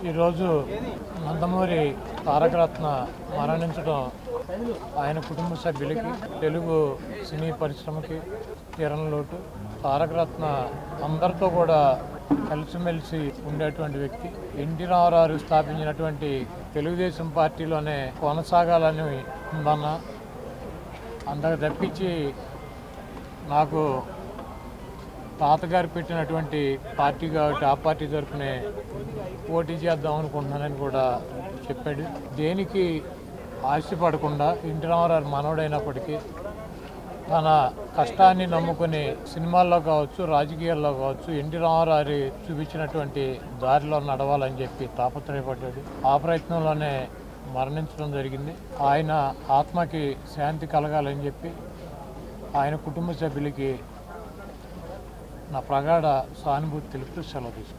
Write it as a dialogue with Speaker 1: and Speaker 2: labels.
Speaker 1: ఈరోజు నందమూరి తారకరత్న మరణించడం ఆయన కుటుంబ సభ్యులకి తెలుగు సినీ పరిశ్రమకి తీరని లోటు తారకరత్న అందరితో కూడా కలిసిమెలిసి ఉండేటువంటి వ్యక్తి ఎన్టీ రామారావు స్థాపించినటువంటి తెలుగుదేశం పార్టీలోనే కొనసాగాలని ఉందన్న అందరికి తప్పించి నాకు తాతగారు పెట్టినటువంటి పార్టీ కాబట్టి ఆ పార్టీ తరఫునే పోటీ చేద్దాం అనుకుంటున్నానని కూడా చెప్పాడు దేనికి ఆశపడకుండా ఇంటి రామారావు మనవడైనప్పటికీ తన కష్టాన్ని నమ్ముకుని సినిమాల్లో కావచ్చు రాజకీయాల్లో కావచ్చు ఎన్టీ రామారావు చూపించినటువంటి దారిలో నడవాలని చెప్పి తాపత్రయపడ్డాడు ఆ ప్రయత్నంలోనే మరణించడం జరిగింది ఆయన ఆత్మకి శాంతి కలగాలని చెప్పి ఆయన కుటుంబ సభ్యులకి నా ప్రగాఢ సానుభూతి తెలుపుతూ సెలవు తీసుకుంటాను